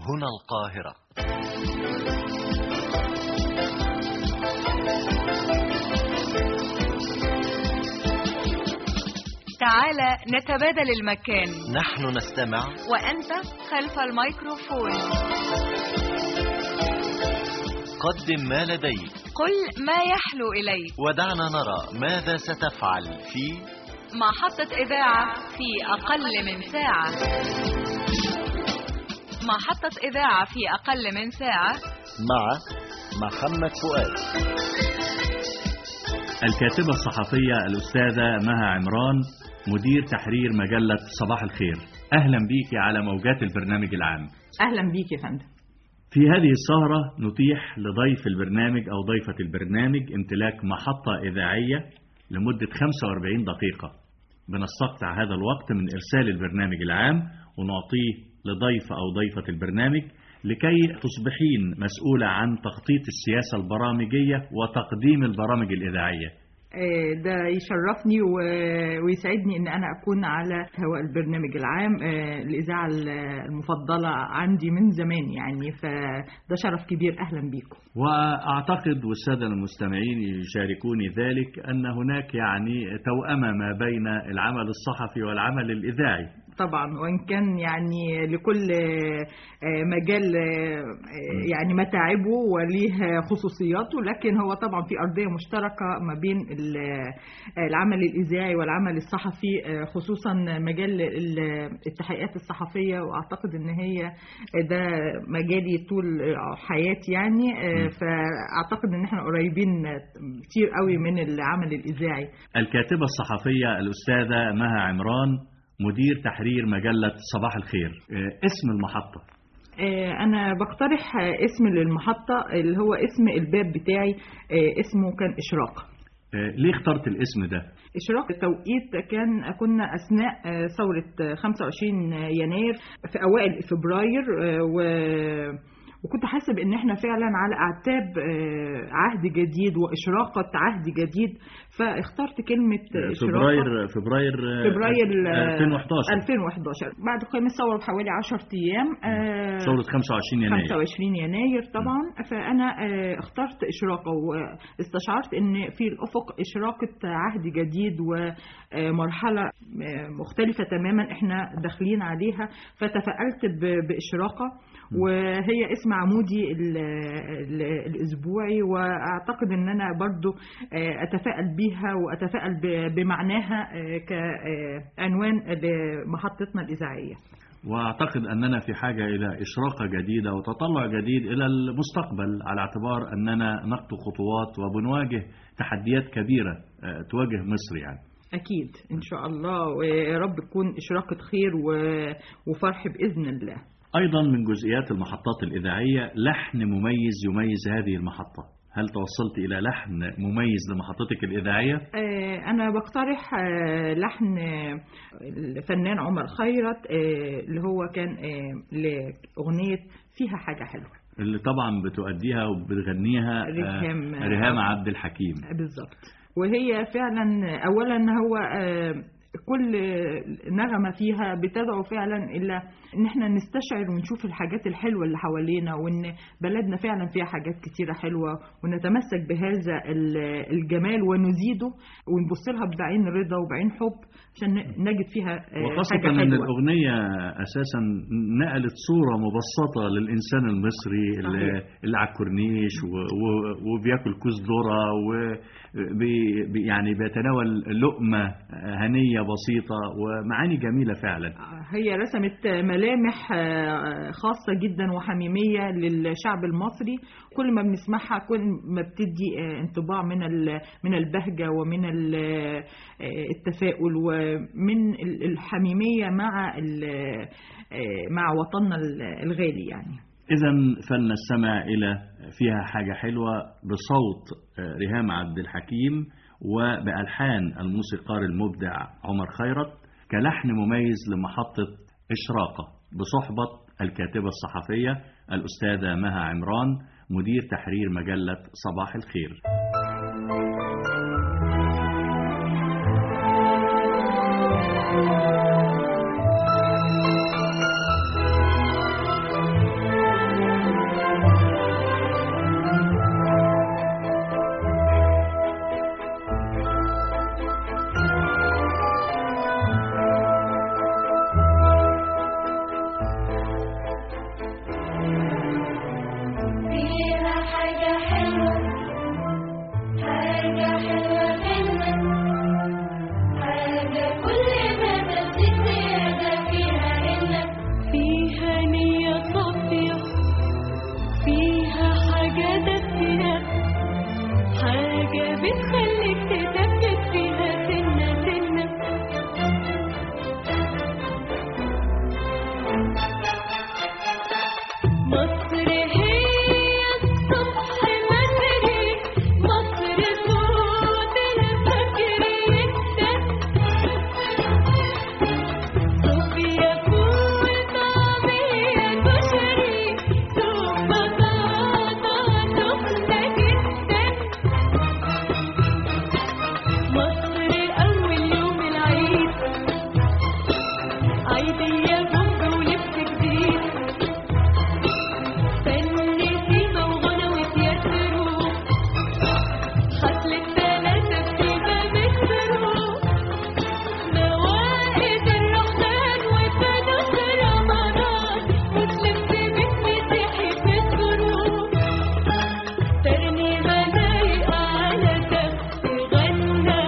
هنا القاهرة تعال نتبادل المكان نحن نستمع وأنت خلف الميكروفون قدم ما لديك قل ما يحلو إليك ودعنا نرى ماذا ستفعل في محطة إذاعة في أقل من ساعة محطة إذاعة في أقل من ساعة مع محمد فؤاد الكاتبة الصحفية الأستاذة مها عمران مدير تحرير مجلة صباح الخير أهلا بيك على موجات البرنامج العام اهلا بيك يا فندم في هذه السهرة نتيح لضيف البرنامج أو ضيفة البرنامج امتلاك محطة إذاعية لمدة 45 دقيقة بنستقطع هذا الوقت من إرسال البرنامج العام ونعطيه لضيف أو ضيفة البرنامج لكي تصبحين مسؤولة عن تخطيط السياسة البرامجية وتقديم البرامج الإذاعية آه، ده يشرفني و- ويسعدني ان انا اكون على هواء البرنامج العام آه، الاذاعه ال- المفضله عندي من زمان يعني فده شرف كبير اهلا بيكم وأعتقد والسادة المستمعين يشاركوني ذلك أن هناك يعني توأمة ما بين العمل الصحفي والعمل الإذاعي طبعا وان كان يعني لكل آه، آه، مجال آه، آه، يعني متاعبه وليه خصوصياته لكن هو طبعا في ارضيه مشتركه ما بين ال- آه، العمل الاذاعي والعمل الصحفي آه، خصوصا مجال ال- التحقيقات الصحفيه واعتقد ان هي ده مجالي طول حياتي يعني آه، فاعتقد ان احنا قريبين كتير قوي من العمل الاذاعي الكاتبة الصحفية الأستاذة مها عمران مدير تحرير مجلة صباح الخير آه، اسم المحطة آه، أنا بقترح آه، اسم للمحطة اللي هو اسم الباب بتاعي آه، اسمه كان إشراق آه، ليه اخترت الاسم ده؟ إشراق التوقيت كان كنا أثناء آه، ثورة آه، 25 يناير في أوائل فبراير آه، و وكنت حاسب ان احنا فعلا على اعتاب آه، عهد جديد واشراقه عهد جديد فاخترت كلمه آه، إشراقة. فبراير فبراير آه، فبراير آه، 2011 2011 بعد قيام الثوره بحوالي 10 ايام آه، ثورة 25 يناير 25 يناير طبعا فانا آه، اخترت اشراقه واستشعرت ان في الافق اشراقه عهد جديد ومرحله آه، مختلفه تماما احنا داخلين عليها فتفائلت ب- باشراقه وهي اسم عمودي ال- ال- الاسبوعي واعتقد ان انا برضو آه، اتفائل بيها واتفائل ب- بمعناها آه، كعنوان لمحطتنا الاذاعيه واعتقد اننا في حاجه الى اشراقه جديده وتطلع جديد الى المستقبل على اعتبار اننا نخطو خطوات وبنواجه تحديات كبيره آه، تواجه مصر يعني أكيد إن شاء الله ويا رب تكون إشراقة خير و- وفرح بإذن الله ايضا من جزئيات المحطات الاذاعيه لحن مميز يميز هذه المحطه هل توصلت الى لحن مميز لمحطتك الاذاعيه آه، أنا بقترح آه، لحن آه، الفنان عمر خيرت آه، اللي هو كان آه، لأغنية فيها حاجة حلوة اللي طبعا بتؤديها وبتغنيها آه، ريهام- ريهام عبد الحكيم بالظبط وهي فعلا اولا هو آه، كل نغمة فيها بتدعو فعلا إلى إن احنا نستشعر ونشوف الحاجات الحلوة اللي حوالينا وإن بلدنا فعلا فيها حاجات كتيرة حلوة ونتمسك بهذا ال- الجمال ونزيده ونبص لها بعين رضا وبعين حب عشان ن- نجد فيها آه، وخاصة حاجة أن حلوة الأغنية أساسا نقلت صورة مبسطة للإنسان المصري اللي, صحيح. اللي على الكورنيش و- و- وبياكل كوز ذرة وبي بي- يعني بيتناول لقمة هنية بسيطة ومعاني جميلة فعلا هي رسمت ملامح آه، خاصة جدا وحميمية للشعب المصري كل ما بنسمعها كل ما بتدي آه، انطباع من ال- من البهجة ومن ال- آه، التفاؤل ومن ال- الحميمية مع ال- آه، مع وطننا ال- الغالي يعني إذا فلنستمع إلى فيها حاجة حلوة بصوت آه، ريهام عبد الحكيم وبألحان الموسيقار المبدع عمر خيرت كلحن مميز لمحطة إشراقة بصحبة الكاتبة الصحفية الأستاذة مها عمران مدير تحرير مجلة صباح الخير مصر هي الصبح بدري مصر صوت الفجر يندى صوفيا فول طعمية كشري سوق بطاطا سخنة جدا مصر أول يوم العيد عيدية بومب ولبس جديد فن سيما وغنى وتياترو حفلة ثلاثة بسيبة مترو موائد الرحمن وفانوس رمضان مسلم في بيت مسيحي في السرور ترنيمة لايقة على كف غنى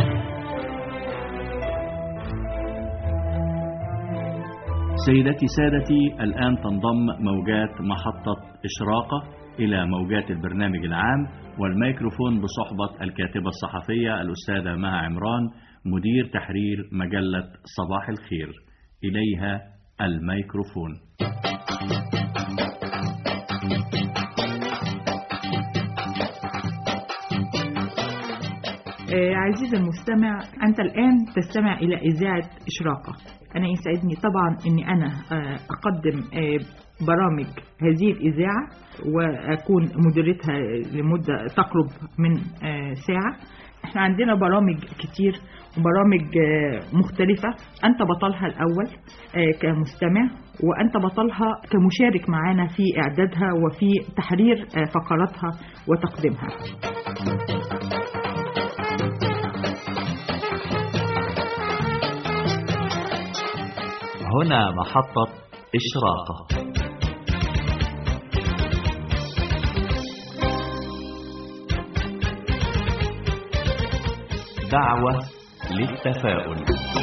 سيداتي سادتي الآن تنضم موجات محطة إشراقة إلى موجات البرنامج العام والميكروفون بصحبة الكاتبة الصحفية الأستاذة مها عمران مدير تحرير مجلة صباح الخير إليها الميكروفون آه، عزيزي المستمع أنت الآن تستمع إلى إذاعة إشراقة أنا يسعدني طبعا أني أنا آه، أقدم آه، برامج هذه الإذاعة وأكون مديرتها لمدة تقرب من آه، ساعة احنا عندنا برامج كتير وبرامج آه، مختلفة أنت بطلها الأول آه، كمستمع وأنت بطلها كمشارك معنا في إعدادها وفي تحرير آه، فقراتها وتقديمها هنا محطة إشراقة دعوة للتفاؤل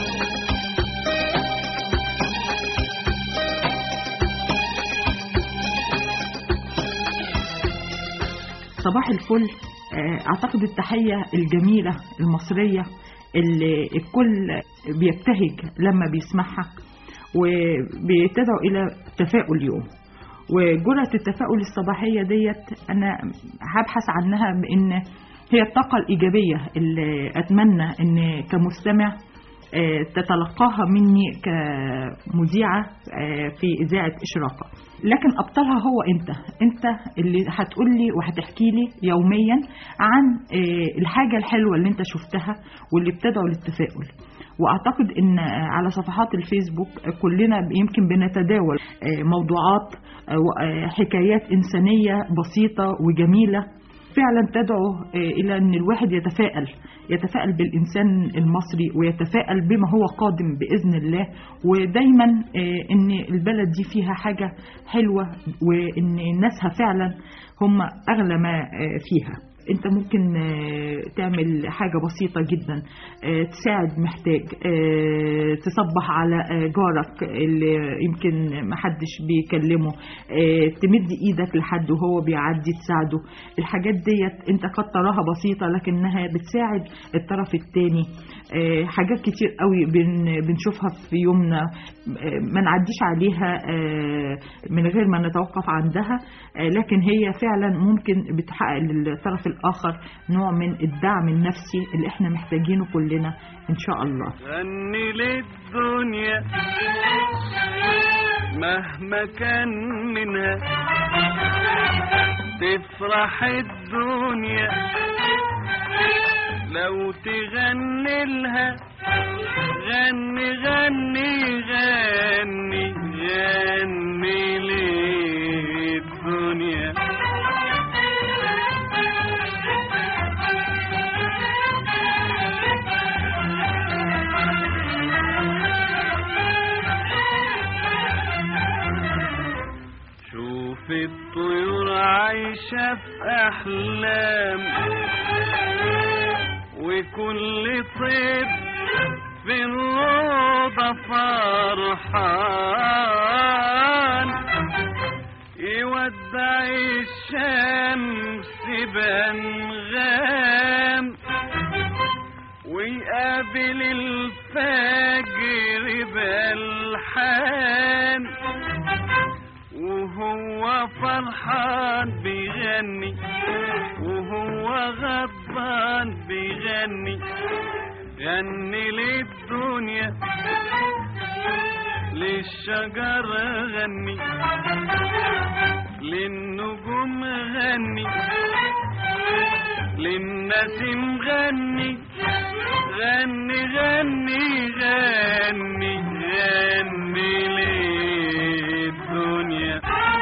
صباح الفل آه، اعتقد التحيه الجميله المصريه اللي الكل بيبتهج لما بيسمعها وبتدعو الى تفاؤل يوم وجرعه التفاؤل الصباحيه ديت انا هبحث عنها بان هي الطاقه الايجابيه اللي اتمنى ان كمستمع آه، تتلقاها مني كمذيعة آه، في إذاعة إشراقة لكن أبطلها هو أنت أنت اللي هتقول لي وهتحكي لي يوميا عن آه، الحاجة الحلوة اللي أنت شفتها واللي بتدعو للتفاؤل واعتقد ان على صفحات الفيسبوك كلنا يمكن بنتداول موضوعات وحكايات انسانيه بسيطه وجميله فعلا تدعو الى ان الواحد يتفائل يتفائل بالانسان المصري ويتفائل بما هو قادم باذن الله ودايما ان البلد دي فيها حاجه حلوه وان ناسها فعلا هم اغلى ما فيها انت ممكن تعمل حاجة بسيطة جدا تساعد محتاج تصبح على جارك اللي يمكن محدش بيكلمه تمد ايدك لحد وهو بيعدي تساعده الحاجات ديت انت قد تراها بسيطة لكنها بتساعد الطرف التاني حاجات كتير قوي بنشوفها في يومنا ما نعديش عليها من غير ما نتوقف عندها لكن هي فعلا ممكن بتحقق للطرف الآخر نوع من الدعم النفسي اللي احنا محتاجينه كلنا إن شاء الله غني للدنيا مهما كان منها تفرح الدنيا لو تغني لها غني غني غني غني للدنيا شوف الطيور عايشة في أحلام وكل طيب في الروضة فرحان يودع الشمس بأنغام ويقابل الفجر بألحان وهو فرحان بيغني وهو غضبان بيغني غني للدنيا للشجر غني للنجوم غني للنسيم غني غني غني غني غني للدنيا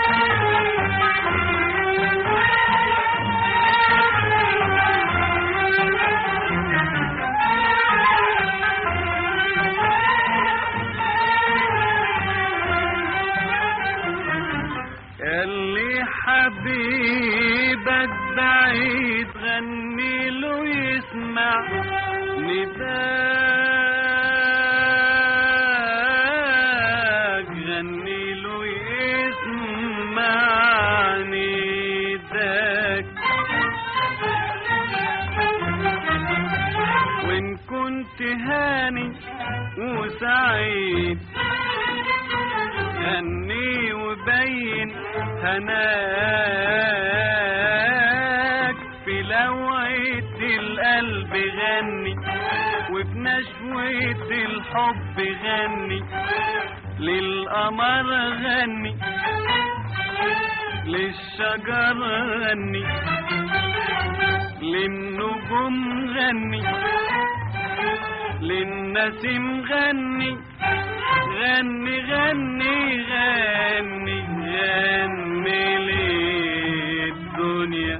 اللي حبيبك بعيد غني له يسمع نداك غني له يسمع نداك وان كنت هاني وسعيد غني وبين هناك في لوعة القلب غني وفي نشوة الحب غني للقمر غني للشجر غني للنجوم غني للنسيم غني غني غني غني غني للدنيا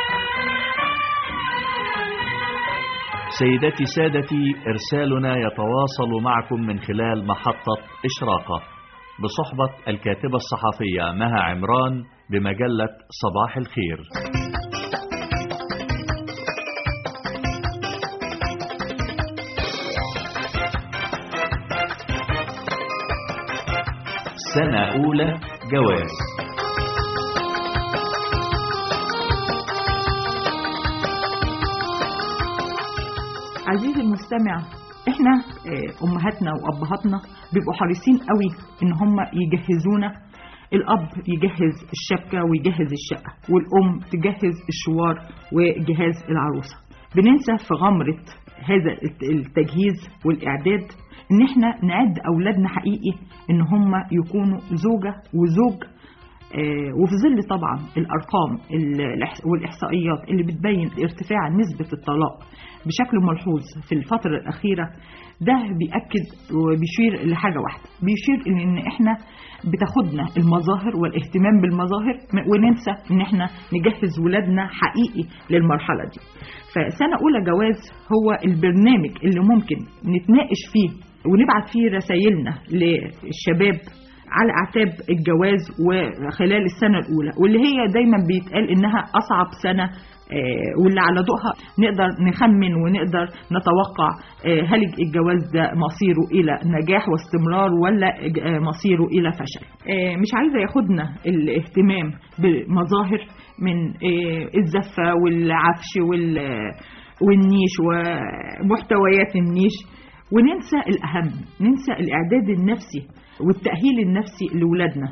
سيداتي سادتي إرسالنا يتواصل معكم من خلال محطة إشراقة بصحبة الكاتبة الصحفية مها عمران بمجلة صباح الخير سنة أولى جواز عزيزي المستمع احنا آه، امهاتنا وابهاتنا بيبقوا حريصين قوي ان هم يجهزونا الاب يجهز الشبكه ويجهز الشقه والام تجهز الشوار وجهاز العروسه بننسى في غمره هذا الت- التجهيز والاعداد ان احنا نعد اولادنا حقيقي ان هم يكونوا زوجه وزوج آه، وفي ظل طبعا الارقام ال- الإحص- والاحصائيات اللي بتبين ارتفاع نسبه الطلاق بشكل ملحوظ في الفتره الاخيره ده بيأكد وبيشير لحاجه واحده بيشير ان احنا بتاخدنا المظاهر والاهتمام بالمظاهر م- وننسى ان احنا نجهز ولادنا حقيقي للمرحله دي فسنه اولى جواز هو البرنامج اللي ممكن نتناقش فيه ونبعت فيه رسائلنا للشباب على اعتاب الجواز وخلال السنه الاولى واللي هي دايما بيتقال انها اصعب سنه آه، واللي على ضوءها نقدر نخمن ونقدر نتوقع آه، هل الجواز ده مصيره الى نجاح واستمرار ولا ج- آه، مصيره الى فشل آه، مش عايزه ياخدنا الاهتمام بمظاهر من آه، الزفه والعفش وال- والنيش ومحتويات النيش وننسى الأهم ننسى الإعداد النفسي والتأهيل النفسي لولادنا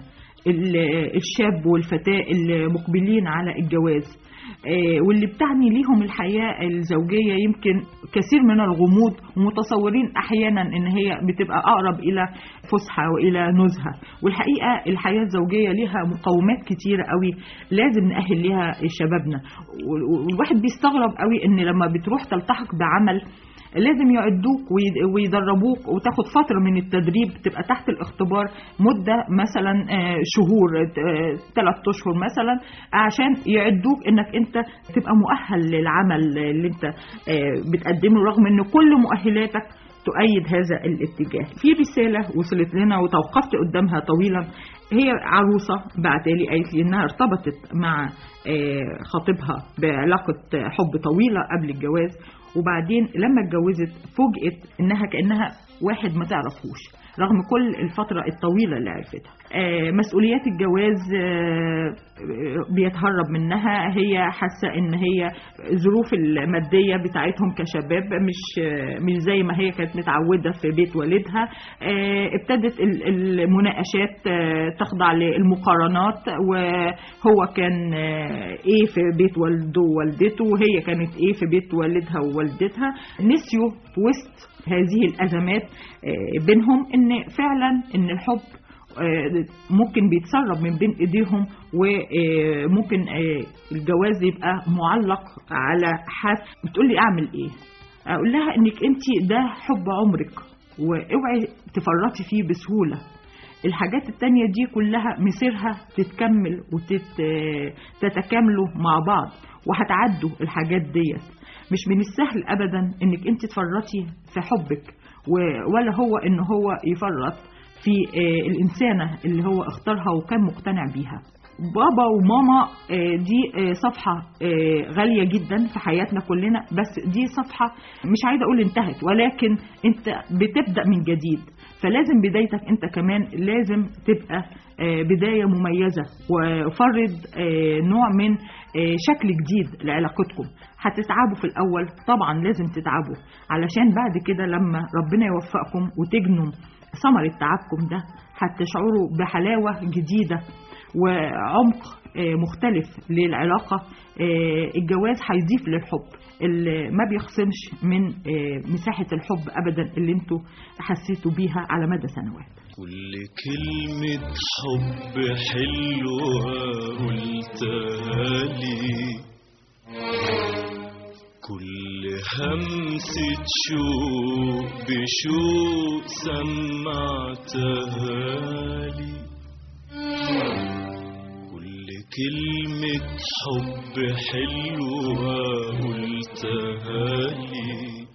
ال- الشاب والفتاة المقبلين على الجواز آه، واللي بتعني ليهم الحياة الزوجية يمكن كثير من الغموض ومتصورين أحيانا إن هي بتبقى أقرب إلى فسحة وإلى نزهة والحقيقة الحياة الزوجية ليها مقومات كتيرة قوي لازم نأهل ليها شبابنا وال- والواحد بيستغرب قوي إن لما بتروح تلتحق بعمل لازم يعدوك وي- ويدربوك وتاخد فترة من التدريب تبقى تحت الاختبار مدة مثلا آه، شهور ثلاث أشهر مثلا عشان يعدوك انك انت تبقى مؤهل للعمل اللي انت آه، بتقدمه رغم ان كل مؤهلاتك تؤيد هذا الاتجاه في رسالة وصلت لنا وتوقفت قدامها طويلا هي عروسة بعتالي قالت لي انها ارتبطت مع آه، خطيبها بعلاقة حب طويلة قبل الجواز وبعدين لما اتجوزت فوجئت انها كانها واحد ما تعرفوش رغم كل الفترة الطويلة اللي عرفتها آه، مسؤوليات الجواز آه، آه، بيتهرب منها هي حاسة ان هي ظروف المادية بتاعتهم كشباب مش آه، مش زي ما هي كانت متعودة في بيت والدها آه، ابتدت ال- المناقشات آه، تخضع للمقارنات وهو كان آه، ايه في بيت والده ووالدته وهي كانت ايه في بيت والدها ووالدتها نسيوا في وسط هذه الازمات آه، بينهم ان فعلا ان الحب آه، ممكن بيتسرب من بين ايديهم وممكن الجواز يبقى معلق على حد بتقول لي اعمل ايه اقول لها انك انت ده حب عمرك واوعي تفرطي فيه بسهوله الحاجات التانية دي كلها مسيرها تتكمل وتتكاملوا مع بعض وهتعدوا الحاجات ديت مش من السهل ابدا انك انت تفرطي في حبك و- ولا هو ان هو يفرط في آه، الانسانه اللي هو اختارها وكان مقتنع بيها بابا وماما آه، دي آه، صفحة آه، غالية جدا في حياتنا كلنا بس دي صفحة مش عايزة أقول انتهت ولكن أنت بتبدأ من جديد فلازم بدايتك أنت كمان لازم تبقى آه، بداية مميزة وفرض آه، نوع من آه، شكل جديد لعلاقتكم هتتعبوا في الأول طبعا لازم تتعبوا علشان بعد كده لما ربنا يوفقكم وتجنوا ثمرة تعبكم ده هتشعروا بحلاوة جديدة وعمق آه، مختلف للعلاقة آه، الجواز هيضيف للحب اللي ما بيخصمش من آه، مساحة الحب أبدا اللي انتوا حسيتوا بيها على مدى سنوات كل كلمة حب حلوة قلتها لي كل همسة شوق بشوق سمعتها لي كل كلمة حب حلوة قلتها لي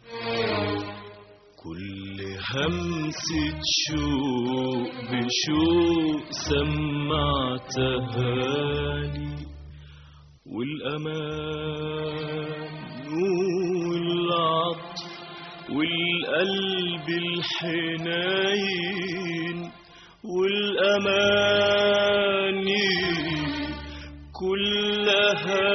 كل همسة شوق بشوق سمعتها لي والأمان والعطف والقلب الحنين والأماني كلها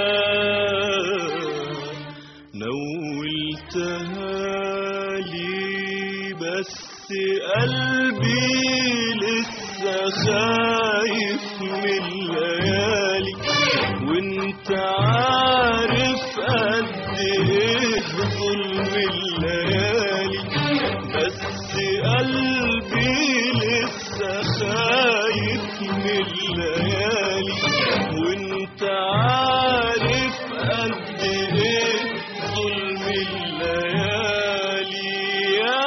نولتها لي بس قلبي لسه خايف من الليالي وانت عارف قد ايه ظلم الليالي بس قلبي لسه خايف من الليالي وانت عارف قد ايه ظلم الليالي يا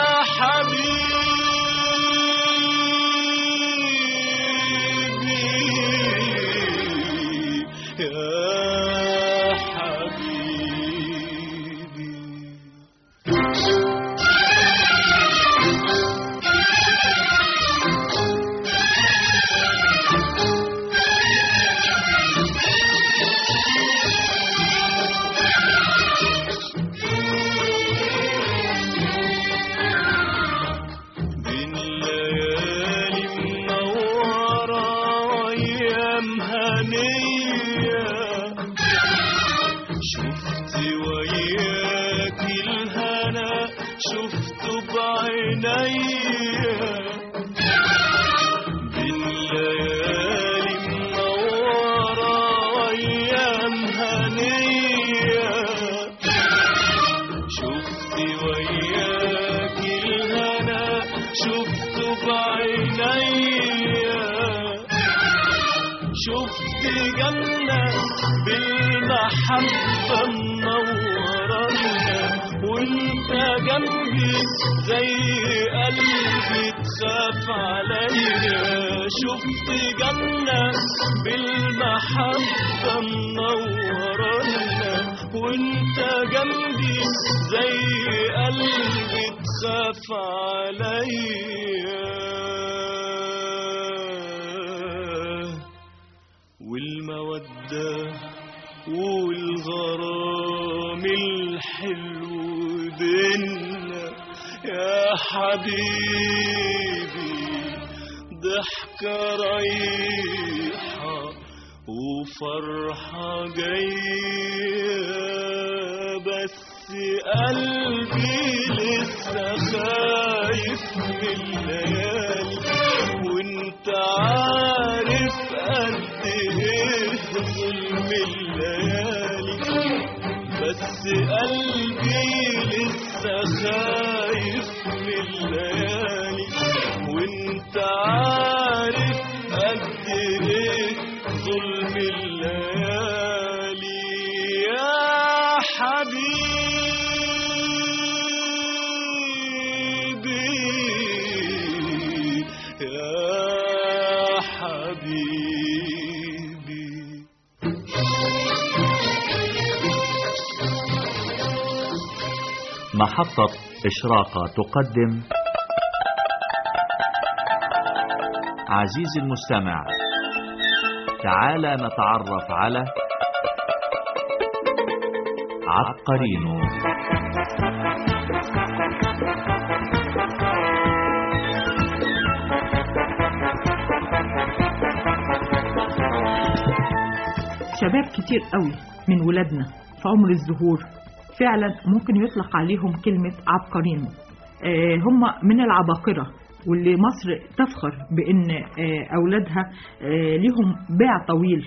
حبيبي يا حبيبي بين ليالي منورة وأيام هنية شفت وياك الهنا شفته بعينيا بين ليالي منورة وأيام هنية شفت وياك الهنا شفته بعينيا شفت جنة بالمحبة منورنا وانت جنبي زي قلبي تخاف عليا شفت جنة بالمحبة منورنا وانت جنبي زي قلبي تخاف عليا والمودة والغرام الحلو بينا يا حبيبي ضحكة رايحة وفرحة جاية بس قلبي لسه خايف من الليالي وانت عارف قد ايه ظلم الليالي بس قلبي لسه خايف من الليالي وانت عارف قد ايه ظلم الليالي يا حبيبي يا حبيبي محطة إشراقة تقدم عزيزي المستمع تعال نتعرف على عبقرينو شباب كتير قوي من ولادنا في عمر الزهور فعلا ممكن يطلق عليهم كلمة عبقرين آه، هم من العباقرة واللي مصر تفخر بأن آه، أولادها آه، ليهم باع طويل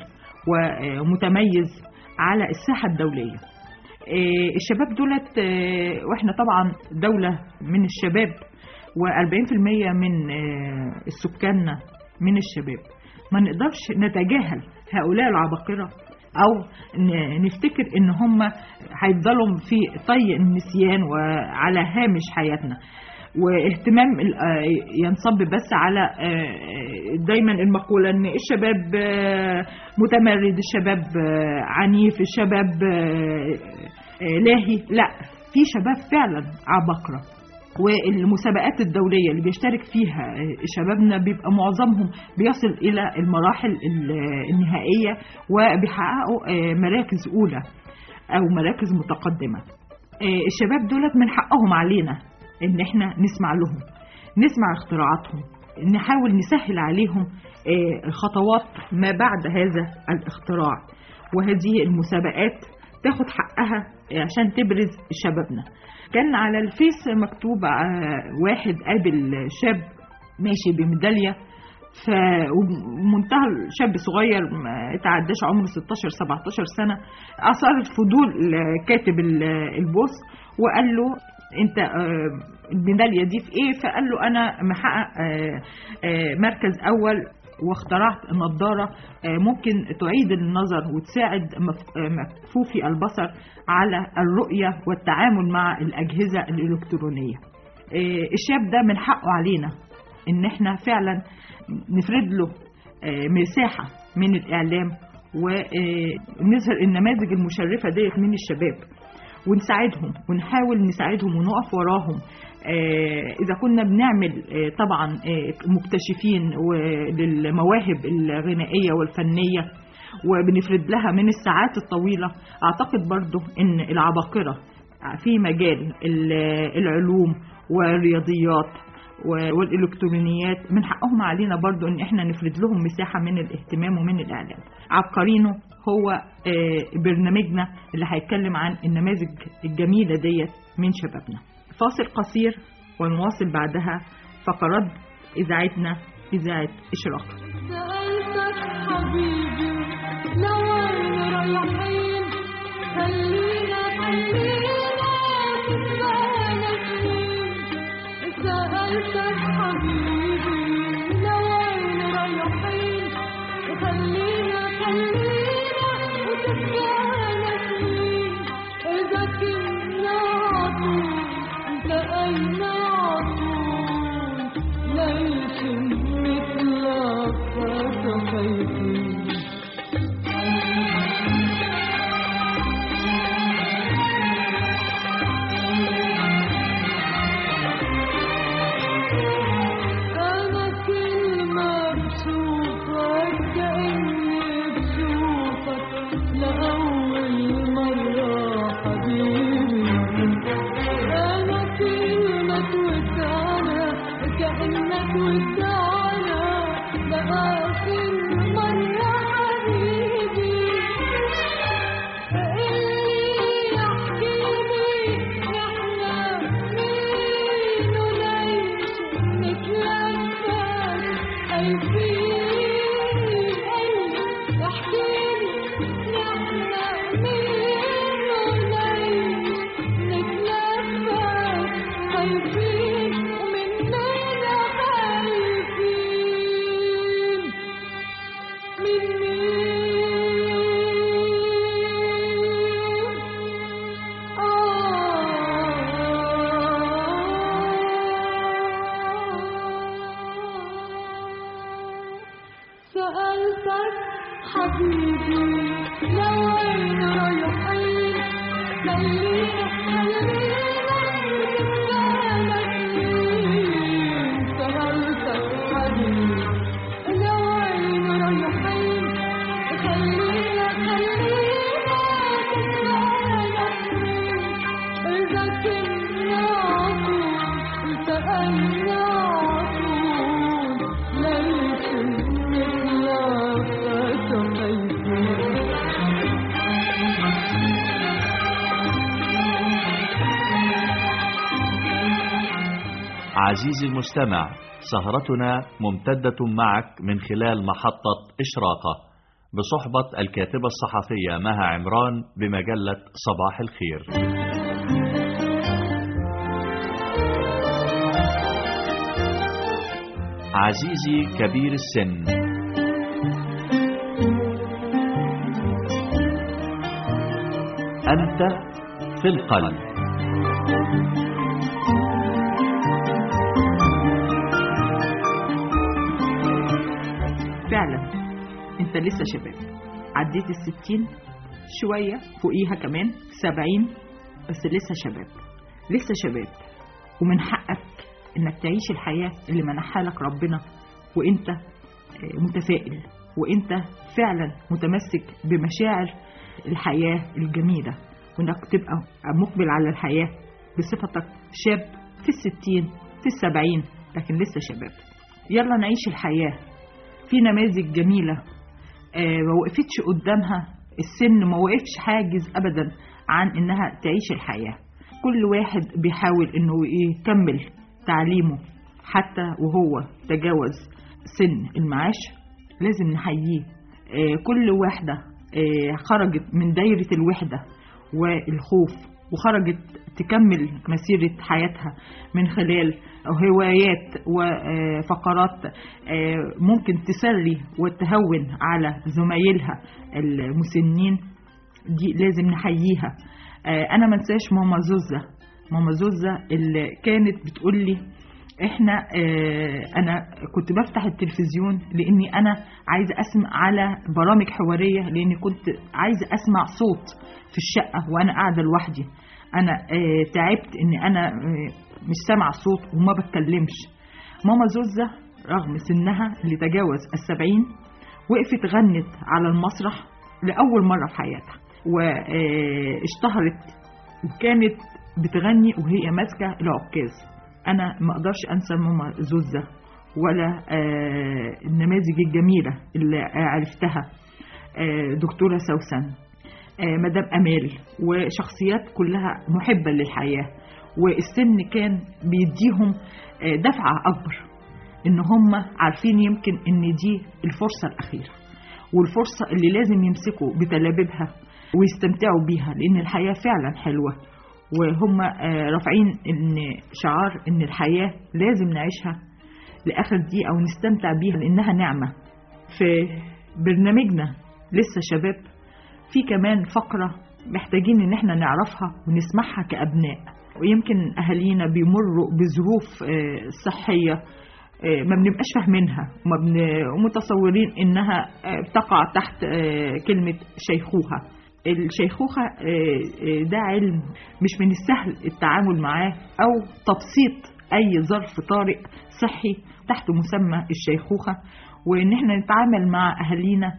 ومتميز على الساحة الدولية آه، الشباب دولت آه، واحنا طبعا دولة من الشباب و40% من آه، السكان من الشباب ما نقدرش نتجاهل هؤلاء العباقرة أو ن- نفتكر إن هم هيفضلوا في طي النسيان وعلى هامش حياتنا واهتمام ال- آه، ينصب بس على آه، دايما المقولة ان الشباب آه، متمرد الشباب آه، عنيف الشباب آه، آه، لاهي لا في شباب فعلا عباقرة والمسابقات الدولية اللي بيشترك فيها آه، شبابنا بيبقى معظمهم بيصل إلى المراحل ال- النهائية وبيحققوا آه، مراكز أولى أو مراكز متقدمة آه، الشباب دولت من حقهم علينا ان احنا نسمع لهم نسمع اختراعاتهم نحاول نسهل عليهم آه، خطوات ما بعد هذا الاختراع وهذه المسابقات تاخد حقها آه، عشان تبرز شبابنا كان على الفيس مكتوب آه، واحد قابل شاب ماشي بميدالية فمنتهى شاب صغير ما تعداش عمره 16 17 سنة أثار الفضول كاتب ال- البوست وقال له انت آه، الميداليه دي في ايه فقال له انا محقق آه، آه، مركز اول واخترعت نظاره آه، ممكن تعيد النظر وتساعد مف- آه، مكفوفي البصر على الرؤيه والتعامل مع الاجهزه الالكترونيه آه، الشاب ده من حقه علينا ان احنا فعلا نفرد له آه، مساحه من الاعلام ونظهر النماذج المشرفه ديت من الشباب ونساعدهم ونحاول نساعدهم ونقف وراهم آه، إذا كنا بنعمل آه، طبعا آه، مكتشفين للمواهب الغنائية والفنية وبنفرد لها من الساعات الطويلة أعتقد برضو أن العباقرة في مجال ال- العلوم والرياضيات و- والإلكترونيات من حقهم علينا برضو أن احنا نفرد لهم مساحة من الاهتمام ومن الإعلام عبقرينه هو آه، برنامجنا اللي هيتكلم عن النماذج الجميلة ديت من شبابنا فاصل قصير ونواصل بعدها فقرات إذاعتنا إذاعة إشراق سألتك حبيبي لو وين رايحين خلينا خلينا تسمعنا سنين سألتك حبيبي لو وين رايحين خلينا خلينا وتسمعنا سنين إذا كنا عطول لقينا عطول ليش مثلك حبيبي لو وين رايحين خلينا خلينا سهرتك حبيبي لو وين رايحين خلينا خلينا إذا كنا عطول سألنا عطول ليش نتلاقى خايفين عزيزي المستمع سهرتنا ممتدة معك من خلال محطة إشراقة بصحبة الكاتبة الصحفية مها عمران بمجلة صباح الخير عزيزي كبير السن أنت في القلب فعلا انت لسه شباب عديت الستين شوية فوقيها كمان سبعين بس لسه شباب لسه شباب ومن حقك انك تعيش الحياة اللي منحها لك ربنا وانت آه، متفائل وانت فعلا متمسك بمشاعر الحياة الجميلة وانك تبقى مقبل على الحياة بصفتك شاب في الستين في السبعين لكن لسه شباب يلا نعيش الحياة في نماذج جميلة آه، ما وقفتش قدامها السن ما وقفش حاجز أبدا عن إنها تعيش الحياة كل واحد بيحاول إنه يكمل تعليمه حتى وهو تجاوز سن المعاش لازم نحييه آه، كل واحدة آه، خرجت من دايرة الوحدة والخوف وخرجت تكمل مسيرة حياتها من خلال هوايات وفقرات آه، ممكن تسري وتهون على زمايلها المسنين دي لازم نحييها آه، انا ما انساش ماما زوزة ماما زوزة اللي كانت بتقول لي احنا اه انا كنت بفتح التلفزيون لاني انا عايزه اسمع على برامج حواريه لاني كنت عايزه اسمع صوت في الشقه وانا قاعده لوحدي انا اه تعبت ان انا اه مش سامعه صوت وما بتكلمش ماما زوزة رغم سنها اللي تجاوز السبعين وقفت غنت على المسرح لأول مرة في حياتها واشتهرت وكانت بتغني وهي ماسكة العكاز أنا ما أقدرش أنسى ماما زوزة ولا آه، النماذج الجميلة اللي عرفتها آه، دكتورة سوسن آه، مدام أمال وشخصيات كلها محبة للحياة والسن كان بيديهم آه، دفعة أكبر إن هم عارفين يمكن إن دي الفرصة الأخيرة والفرصة اللي لازم يمسكوا بتلابيبها ويستمتعوا بيها لأن الحياة فعلا حلوة وهم آه، رافعين إن شعار إن الحياة لازم نعيشها لآخر دقيقة ونستمتع بيها لأنها نعمة في برنامجنا لسه شباب في كمان فقرة محتاجين إن احنا نعرفها ونسمعها كأبناء ويمكن أهالينا بيمروا بظروف آه، صحية آه، ما بنبقاش فاهمينها وما بن- ومتصورين إنها آه، بتقع تحت آه، كلمة شيخوخة الشيخوخة آه، آه، ده علم مش من السهل التعامل معاه أو تبسيط أي ظرف طارئ صحي تحت مسمى الشيخوخة وإن احنا نتعامل مع أهالينا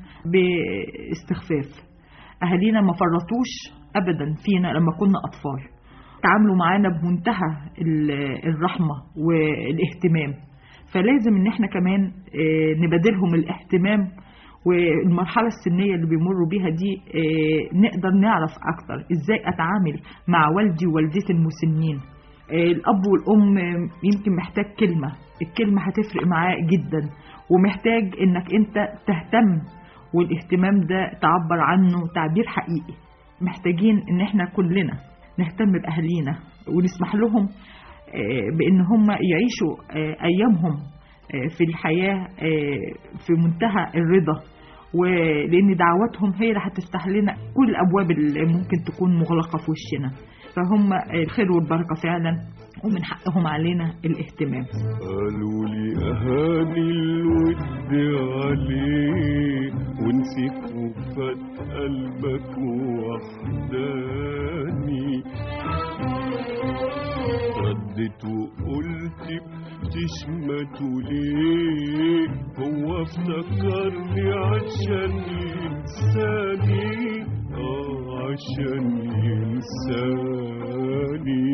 باستخفاف أهالينا ما فرطوش أبدا فينا لما كنا أطفال تعاملوا معانا بمنتهى ال- الرحمة والاهتمام فلازم ان احنا كمان آه، نبادلهم الاهتمام والمرحلة السنية اللي بيمروا بيها دي آه، نقدر نعرف أكتر إزاي أتعامل مع والدي ووالدتي المسنين آه، الأب والأم آه، يمكن محتاج كلمة الكلمة هتفرق معاه جدا ومحتاج إنك أنت تهتم والاهتمام ده تعبر عنه تعبير حقيقي محتاجين إن احنا كلنا نهتم بأهالينا ونسمح لهم آه، بإن هم يعيشوا آه، أيامهم آه، في الحياة آه، في منتهى الرضا ولأن دعواتهم هي اللي هتفتح لنا كل الأبواب اللي ممكن تكون مغلقة في وشنا فهم الخير والبركة فعلا ومن حقهم علينا الاهتمام قالوا لي أهاني الود عليه ونسيت نسيت وفات قلبك وحداني ردت وقلت بتشمته ليه هو افتكرني عشان ينساني اه عشان ينساني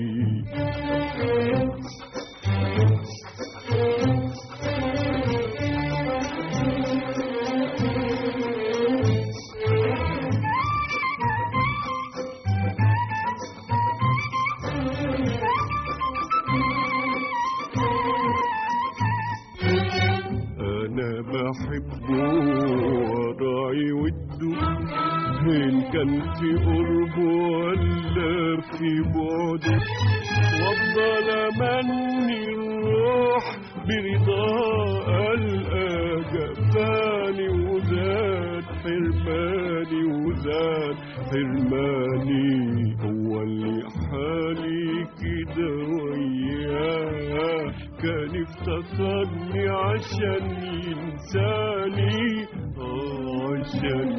انا بحبه وراعي وده ان كان في قربه ولا في بعده وافضل امني الروح برضا القى جفاني وزاد حرماني وزاد حرماني هو اللي حالي كده وياه كان افتكرني عشان ينساني اه عشان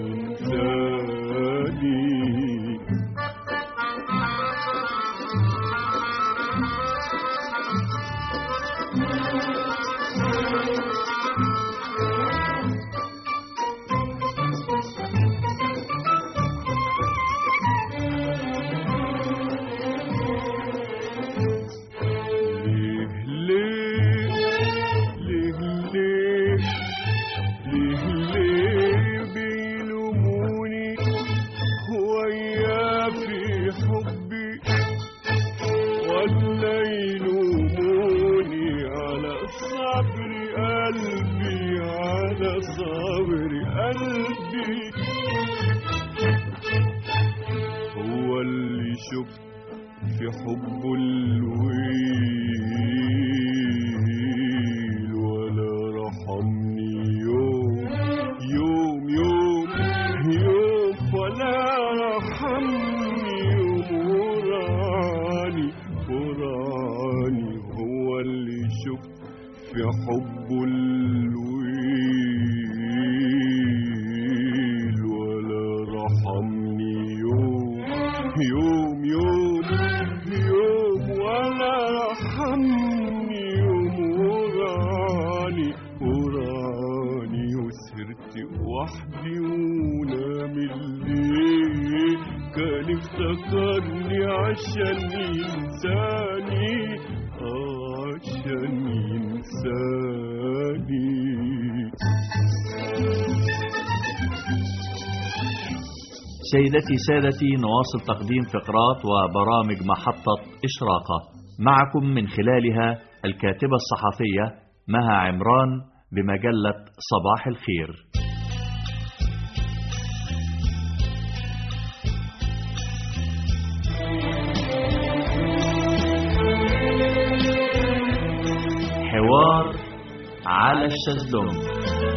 ينساني ليه ليه ليه ليه ليه ليه بيلوموني ويا في حبي ولا يلوموني على صبر قلبي على صبر قلبي هو اللي شفت في حبه الويل ولا رحمني يوم يوم يوم يوم ولا رحمني يوم وراني وراني هو اللي شفت في حبه الويل ولا رحمني يوم يوم يوم يوم ولا رحمني يوم وراني وراني وسهرت وحدي ونام الليل كان افتكرني عشان ينساني آه عشان ينساني سيدتي سادتي نواصل تقديم فقرات وبرامج محطة إشراقة معكم من خلالها الكاتبة الصحفية مها عمران بمجلة صباح الخير حوار على الشزلونج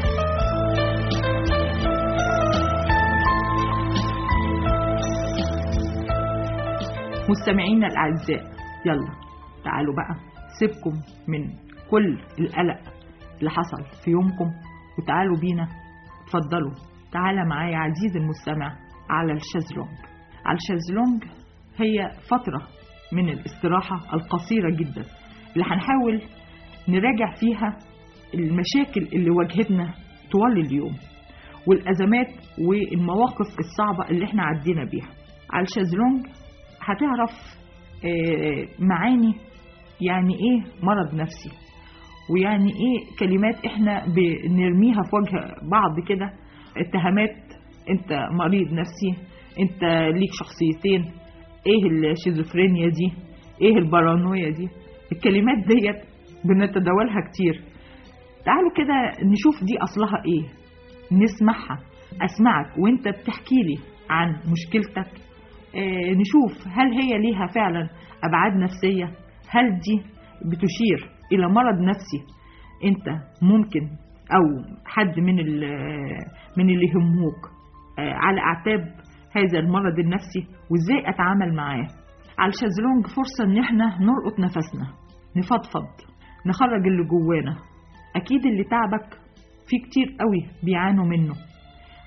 مستمعينا الأعزاء يلا تعالوا بقى سيبكم من كل القلق اللي حصل في يومكم وتعالوا بينا اتفضلوا تعالى معايا عزيزي المستمع على الشازلونج على الشازلونج هي فترة من الاستراحة القصيرة جدا اللي هنحاول نراجع فيها المشاكل اللي واجهتنا طوال اليوم والأزمات والمواقف الصعبة اللي احنا عدينا بيها على الشازلونج هتعرف آه، معاني يعني ايه مرض نفسي ويعني ايه كلمات احنا بنرميها في وجه بعض كده اتهامات انت مريض نفسي انت ليك شخصيتين ايه الشيزوفرينيا دي ايه البارانويا دي الكلمات ديت بنتداولها كتير تعالوا كده نشوف دي اصلها ايه نسمعها اسمعك وانت بتحكي لي عن مشكلتك آه، نشوف هل هي ليها فعلا ابعاد نفسيه هل دي بتشير الى مرض نفسي انت ممكن او حد من ال- من اللي يهموك آه، على اعتاب هذا المرض النفسي وازاي اتعامل معاه على الشازلونج فرصه ان احنا نلقط نفسنا نفضفض نخرج اللي جوانا اكيد اللي تعبك في كتير قوي بيعانوا منه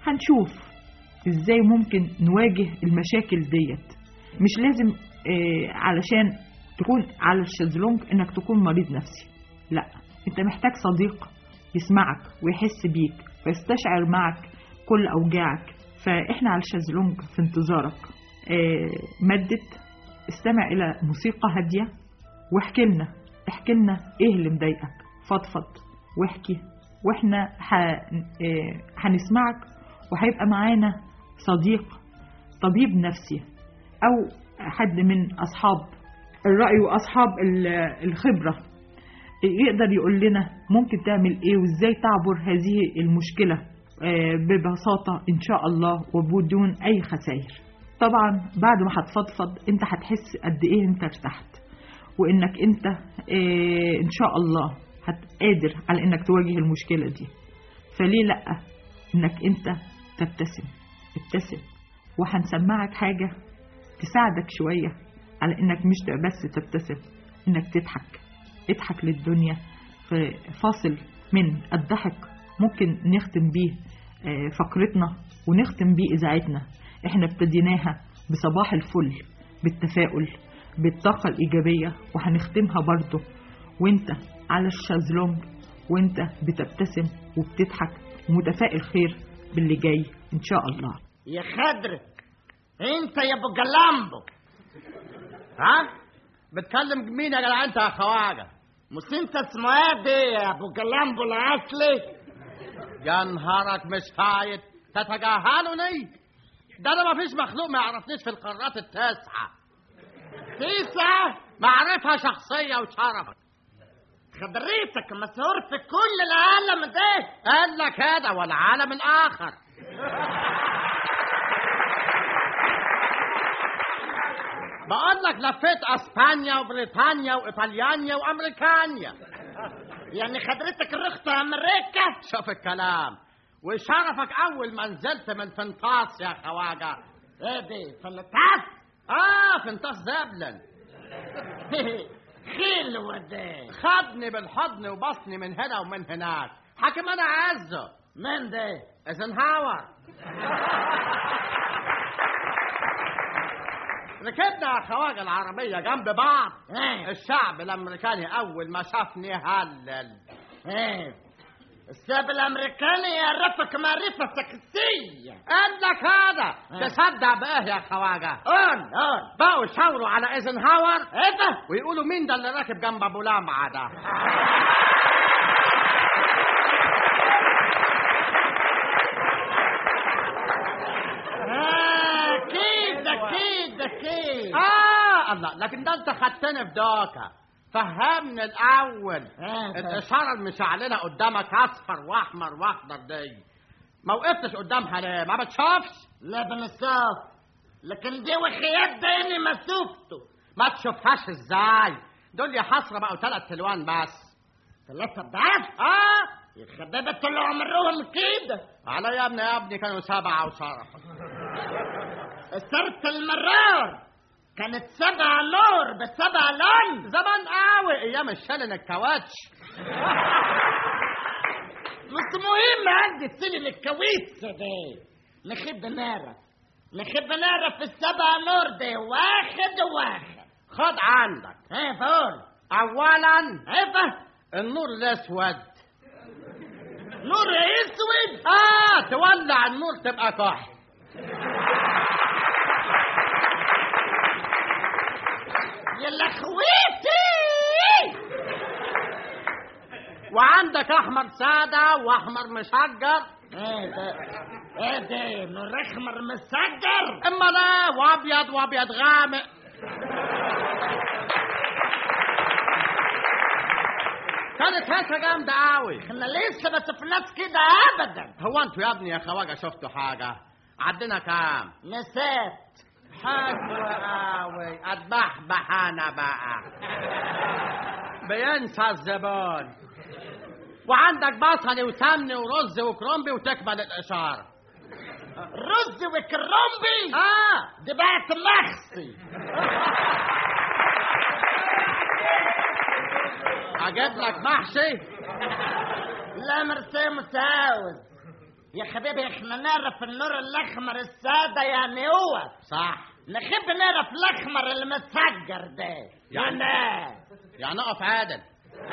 هنشوف ازاي ممكن نواجه المشاكل ديت مش لازم آه، علشان تكون على الشезлونج انك تكون مريض نفسي لا انت محتاج صديق يسمعك ويحس بيك ويستشعر معك كل اوجاعك فاحنا على الشезлونج في انتظارك آه، مدد استمع الى موسيقى هاديه واحكي لنا احكي لنا ايه اللي مضايقك فضفض واحكي واحنا ح... آه، هنسمعك وهيبقى معانا صديق طبيب نفسي او حد من اصحاب الراي واصحاب ال- الخبره يقدر يقول لنا ممكن تعمل ايه وازاي تعبر هذه المشكله آه، ببساطه ان شاء الله وبدون اي خسائر طبعا بعد ما هتفضفض انت هتحس قد ايه انت ارتحت وانك انت آه، ان شاء الله هتقادر على انك تواجه المشكله دي فليه لا انك انت تبتسم ابتسم وهنسمعك حاجه تساعدك شويه على انك مش بس تبتسم انك تضحك اضحك للدنيا في فاصل من الضحك ممكن نختم بيه آه، فقرتنا ونختم بيه اذاعتنا احنا ابتديناها بصباح الفل بالتفاؤل بالطاقة الإيجابية وهنختمها برضو وانت على الشازلونج وانت بتبتسم وبتضحك ومتفائل خير باللي جاي ان شاء الله يا خضر انت يا ابو جلامبو ها بتكلم مين يا جدع انت يا خواجه مش انت اسمه ايه دي يا ابو جلامبو الاصلي يا نهارك مش فايت تتجاهلني ده انا مفيش مخلوق ما يعرفنيش في القارات التاسعه تسعه معرفه شخصيه وشرفك خبريتك مسهور في كل العالم ده قال لك هذا والعالم الاخر بقول لك لفيت اسبانيا وبريطانيا وايطاليانيا وامريكانيا يعني خدرتك رحت امريكا شوف الكلام وشرفك اول ما نزلت من فنطاس يا خواجه ايه دي فنطاس اه فنطاس زبلن خيل ودي خدني بالحضن وبصني من هنا ومن هناك حكم انا عزه من ده ايزنهاور ركبنا يا خواجه العربيه جنب بعض الشعب الامريكاني اول ما شافني هلل الشعب الامريكاني يعرفك معرفه سكسيه قال لك هذا تصدق بايه يا خواجه قول قول بقوا يشاوروا على ايزنهاور ايه ده ويقولوا مين ده اللي راكب جنب ابو لمعه ده آه، كده كده كده اه الله لكن ده انت خدتني في دوكا فهمني الاول الاشاره المشعلنه قدامك اصفر واحمر واخضر دي ما وقفتش قدامها ليه ما بتشوفش لا بنشوف لكن دي وخيات ديني ما شفته ما تشوفهاش ازاي دول يا حسره بقوا ثلاث الوان بس ثلاثة بس؟ اه يا خبابة طول عمرهم كده على يا ابني يا ابني كانوا سبعة وشرف صرت المرار كانت سبع نور بسبع لون زمان قوي ايام الشلن الكواتش مش مهم عندي تسيل الكويتس دي نخب نعرف نخب نعرف السبع نور دي واحد واحد خد عندك ايه فول اولا ايه النور الاسود نور اسود اه تولع النور تبقى كحل يلا خويتي وعندك احمر ساده واحمر مشجر ايه ده ايه ده نور احمر مسجر اما لا وابيض وابيض غامق كانت هسه جامدة قوي احنا لسه ما شفناش كده ابدا هو انتوا يا ابني يا خواجه شفتوا حاجة عدنا كام نسيت حلو قوي اتبحبح انا بقى بينسى الزبون وعندك بصل وسمن ورز وكرنبي وتكمل الاشاره رز وكرنبي اه دي بقت مخصي اجيب لك محشي لا مرسي متعاوز يا حبيبي احنا نعرف النور الاحمر السادة يعني هو صح نحب نعرف الاحمر المسجر ده يعني- يعني يعني اقف عادل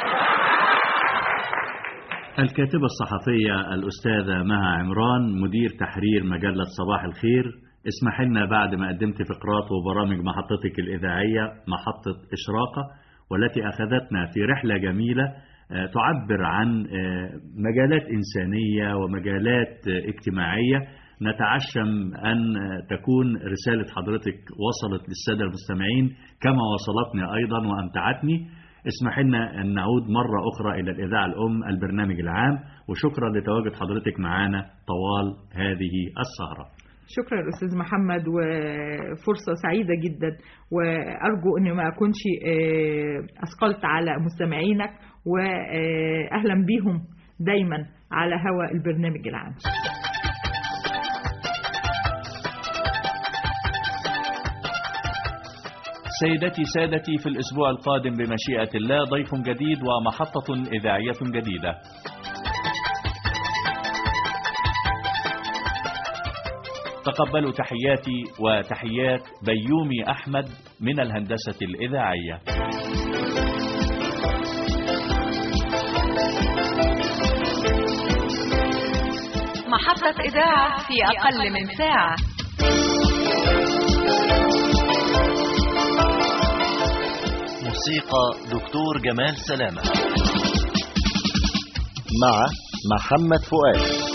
الكاتبة الصحفية الأستاذة مها عمران مدير تحرير مجلة صباح الخير اسمح لنا بعد ما قدمت فقرات وبرامج محطتك الإذاعية محطة إشراقة والتي أخذتنا في رحلة جميلة آه، تعبر عن آه، مجالات إنسانية ومجالات آه، اجتماعية نتعشم أن آه، تكون رسالة حضرتك وصلت للسادة المستمعين كما وصلتني أيضا وأمتعتني اسمح لنا أن نعود مرة أخرى إلى الإذاعة الأم البرنامج العام وشكرا لتواجد حضرتك معنا طوال هذه السهرة شكرا أستاذ محمد وفرصة سعيدة جدا وأرجو أني ما أكونش آه، أثقلت على مستمعينك وأهلا بيهم دايما على هوا البرنامج العام سيدتي سادتي في الأسبوع القادم بمشيئة الله ضيف جديد ومحطة إذاعية جديدة تقبلوا تحياتي وتحيات بيومي أحمد من الهندسة الإذاعية محطة إذاعة في أقل من ساعة موسيقى دكتور جمال سلامة مع محمد فؤاد